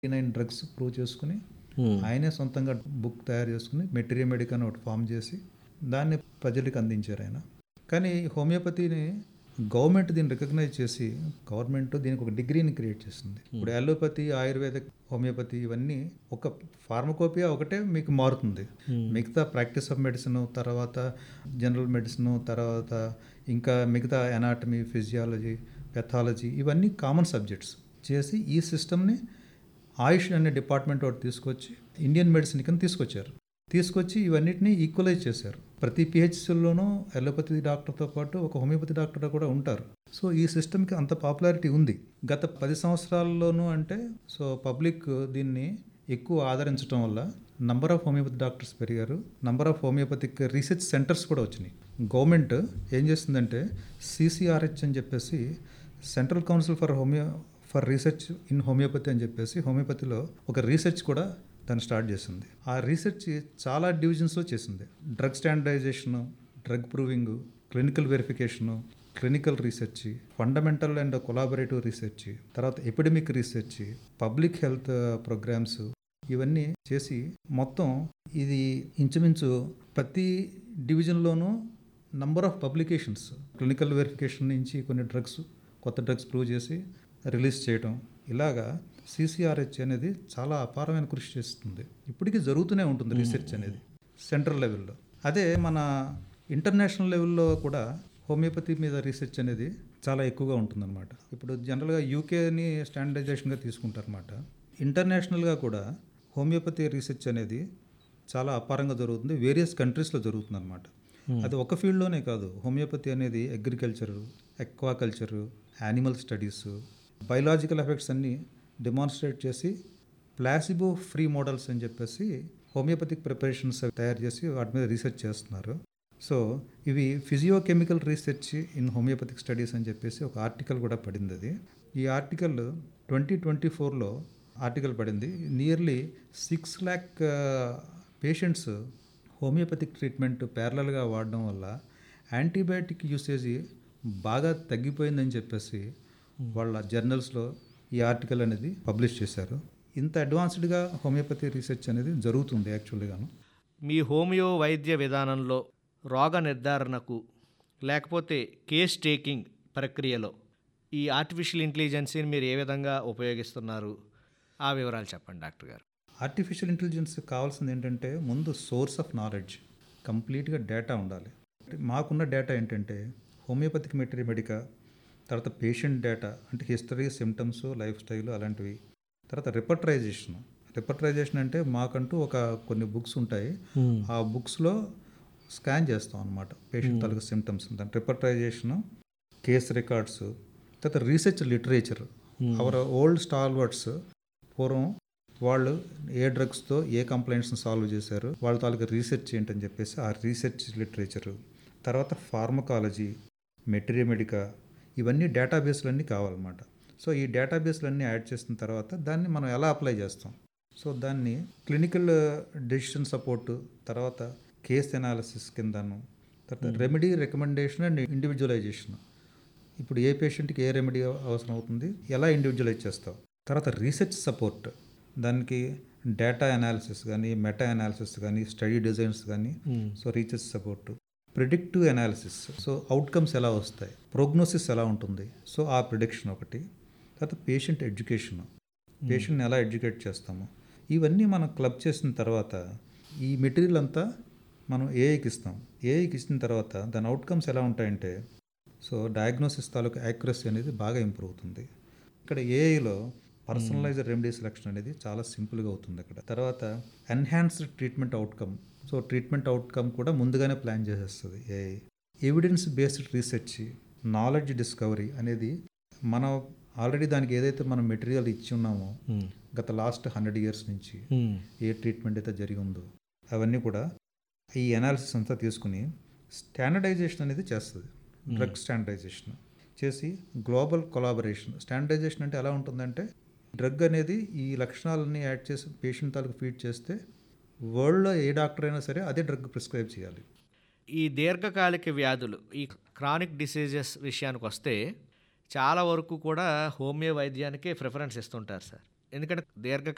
nine drugs prove చేసుకుని ఆయనే సొంతంగా బుక్ తయారు చేసుకుని మెటీరియల్ మెడిక్ అని ఒకటి ఫామ్ చేసి దాన్ని ప్రజలకు అందించారు ఆయన కానీ హోమియోపతిని గవర్నమెంట్ దీన్ని రికగ్నైజ్ చేసి గవర్నమెంట్ దీనికి ఒక డిగ్రీని క్రియేట్ చేసింది ఇప్పుడు అలోపతి ఆయుర్వేదిక్ హోమియోపతి ఇవన్నీ ఒక ఫార్మకోపియా ఒకటే మీకు మారుతుంది మిగతా ప్రాక్టీస్ ఆఫ్ మెడిసిన్ తర్వాత జనరల్ మెడిసిన్ తర్వాత ఇంకా మిగతా ఎనాటమీ ఫిజియాలజీ పెథాలజీ ఇవన్నీ కామన్ సబ్జెక్ట్స్ చేసి ఈ సిస్టమ్ని ఆయుష్ అనే డిపార్ట్మెంట్ ఒకటి తీసుకొచ్చి ఇండియన్ మెడిసిన్ కింద తీసుకొచ్చారు తీసుకొచ్చి ఇవన్నిటిని ఈక్వలైజ్ చేశారు ప్రతి పిహెచ్సిలోనూ అలోపతి డాక్టర్తో పాటు ఒక హోమియోపతి డాక్టర్ కూడా ఉంటారు సో ఈ సిస్టమ్కి అంత పాపులారిటీ ఉంది గత పది సంవత్సరాల్లోనూ అంటే సో పబ్లిక్ దీన్ని ఎక్కువ ఆదరించడం వల్ల నంబర్ ఆఫ్ హోమియోపతి డాక్టర్స్ పెరిగారు number of homeopathic research centres కూడా వచ్చినాయి గవర్నమెంట్ ఏం చేస్తుందంటే సిసిఆర్హెచ్ అని చెప్పేసి central council for homeo for research in homeopathy అని చెప్పేసి హోమియోపతిలో ఒక రీసెర్చ్ కూడా దాన్ని స్టార్ట్ చేసింది ఆ రీసెర్చ్ చాలా డివిజన్స్లో చేసింది drug standardisation drug proving clinical verification clinical research fundamental and collaborative research తర్వాత epidemic research public health programmes ఇవన్నీ చేసి మొత్తం ఇది ఇంచుమించు ప్రతి డివిజన్లోనూ number of publications clinical verification నుంచి కొన్ని డ్రగ్స్ కొత్త డ్రగ్స్ ప్రూవ్ చేసి రిలీజ్ చేయటం ఇలాగా సిసిఆర్హెచ్ అనేది చాలా అపారమైన కృషి చేస్తుంది ఇప్పటికీ జరుగుతూనే ఉంటుంది రీసెర్చ్ అనేది సెంట్రల్ లెవెల్లో అదే మన ఇంటర్నేషనల్ లెవెల్లో కూడా హోమియోపతి మీద రీసెర్చ్ అనేది చాలా ఎక్కువగా ఉంటుందన్నమాట ఇప్పుడు జనరల్గా యూకేని స్టాండర్డైజేషన్గా తీసుకుంటారన్నమాట ఇంటర్నేషనల్గా కూడా హోమియోపతి రీసెర్చ్ అనేది చాలా అపారంగా జరుగుతుంది వేరియస్ కంట్రీస్లో జరుగుతుంది అనమాట అది ఒక ఫీల్డ్లోనే కాదు హోమియోపతి అనేది agriculture aquaculture animal studies biological effects అన్నీ డెమాన్స్ట్రేట్ చేసి ప్లాసిబో ఫ్రీ మోడల్స్ అని చెప్పేసి హోమియోపతిక్ ప్రిపరేషన్స్ తయారు చేసి వాటి మీద రీసెర్చ్ చేస్తున్నారు సో ఇవి physiochemical research in homeopathic studies అని చెప్పేసి ఒక ఆర్టికల్ కూడా పడింది అది ఈ ఆర్టికల్ ట్వంటీ ట్వంటీ ఫోర్లో ఆర్టికల్ పడింది nearly six lakh patients homeopathic treatment ప్యారలల్గా వాడడం వల్ల యాంటీబయాటిక్ యూసేజ్ బాగా తగ్గిపోయిందని చెప్పేసి వాళ్ళ జర్నల్స్లో ఈ ఆర్టికల్ అనేది పబ్లిష్ చేశారు ఇంత అడ్వాన్స్డ్గా హోమియోపతి రీసెర్చ్ అనేది జరుగుతుంది యాక్చువల్గాను మీ హోమియో వైద్య విధానంలో రోగ నిర్ధారణకు లేకపోతే కేస్ టేకింగ్ ప్రక్రియలో ఈ ఆర్టిఫిషియల్ ఇంటెలిజెన్సీని మీరు ఏ విధంగా ఉపయోగిస్తున్నారు ఆ వివరాలు చెప్పండి డాక్టర్ గారు ఆర్టిఫిషియల్ ఇంటెలిజెన్స్ కావాల్సింది ఏంటంటే ముందు సోర్స్ ఆఫ్ నాలెడ్జ్ కంప్లీట్గా డేటా ఉండాలి మాకున్న డేటా ఏంటంటే హోమియోపతిక్ మెటీరియల్ మెడికా తర్వాత పేషెంట్ డేటా అంటే హిస్టరీ సిమ్టమ్స్ లైఫ్ స్టైల్ అలాంటివి తర్వాత రిపర్టరైజేషన్ రిపర్టరైజేషన్ అంటే మాకంటూ ఒక కొన్ని బుక్స్ ఉంటాయి ఆ బుక్స్లో స్కాన్ చేస్తాం అనమాట పేషెంట్ తాలూకు సిమ్టమ్స్ దాని రిపర్టరైజేషన్ కేస్ రికార్డ్స్ తర్వాత research literature our old stalwarts పూర్వం వాళ్ళు ఏ డ్రగ్స్తో ఏ కంప్లైంట్స్ని సాల్వ్ చేశారు వాళ్ళ తాలూకు రీసెర్చ్ ఏంటని చెప్పేసి ఆ రీసెర్చ్ లిటరేచరు తర్వాత ఫార్మకాలజీ మెటీరియల్ మెడికా ఇవన్నీ డేటాబేస్లన్నీ కావాలన్నమాట సో ఈ డేటాబేస్లన్నీ యాడ్ చేసిన తర్వాత దాన్ని మనం ఎలా అప్లై చేస్తాం సో దాన్ని క్లినికల్ డెసిషన్ సపోర్టు తర్వాత కేస్ ఎనాలిసిస్ కిందను తర్వాత రెమెడీ రికమెండేషన్ అండ్ ఇండివిజువలైజేషన్ ఇప్పుడు ఏ పేషెంట్కి ఏ రెమెడీ అవసరం అవుతుంది ఎలా ఇండివిజువలైజ్ చేస్తావు తర్వాత రీసెర్చ్ సపోర్ట్ దానికి డేటా అనాలిసిస్ కానీ మెటా అనాలిసిస్ కానీ స్టడీ డిజైన్స్ కానీ so research support predictive analysis so outcomes ఎలా వస్తాయి ప్రోగ్నోసిస్ ఎలా ఉంటుంది సో ఆ ప్రిడిక్షన్ ఒకటి తర్వాత పేషెంట్ ఎడ్యుకేషన్ పేషెంట్ని ఎలా ఎడ్యుకేట్ చేస్తాము ఇవన్నీ మనం క్లబ్ చేసిన తర్వాత ఈ మెటీరియల్ అంతా మనం ఏఐకి ఇస్తాం ఏఐకి ఇచ్చిన తర్వాత దాని అవుట్కమ్స్ ఎలా ఉంటాయంటే సో డయాగ్నోసిస్ తాలూకు యాక్యురసీ అనేది బాగా ఇంప్రూవ్ అవుతుంది ఇక్కడ ఏఐలో పర్సనలైజ్డ్ రెమెడీ సెలెక్షన్ అనేది చాలా సింపుల్గా అవుతుంది అక్కడ తర్వాత enhanced treatment outcome so treatment outcome కూడా ముందుగానే ప్లాన్ చేసేస్తుంది AI evidence based research knowledge discovery అనేది మనం ఆల్రెడీ దానికి ఏదైతే మనం మెటీరియల్ ఇచ్చి ఉన్నామో గత లాస్ట్ హండ్రెడ్ ఇయర్స్ నుంచి ఏ ట్రీట్మెంట్ అయితే జరిగి ఉందో అవన్నీ కూడా ఈ అనాలిసిస్ అంతా తీసుకుని స్టాండర్డైజేషన్ అనేది చేస్తుంది డ్రగ్ స్టాండర్డైజేషన్ చేసి గ్లోబల్ కొలాబరేషన్ స్టాండర్డైజేషన్ అంటే ఎలా ఉంటుందంటే డ్రగ్ అనేది ఈ లక్షణాలన్నీ యాడ్ చేసి పేషెంట్ తాలూకు ఫీడ్ చేస్తే వరల్డ్లో ఏ డాక్టర్ అయినా సరే అదే డ్రగ్ ప్రిస్క్రైబ్ చేయాలి ఈ దీర్ఘకాలిక వ్యాధులు ఈ క్రానిక్ డిసీజెస్ విషయానికి వస్తే చాలా వరకు కూడా హోమియో వైద్యానికే ప్రిఫరెన్స్ ఇస్తుంటారు సార్ ఎందుకంటే దీర్ఘకాలిక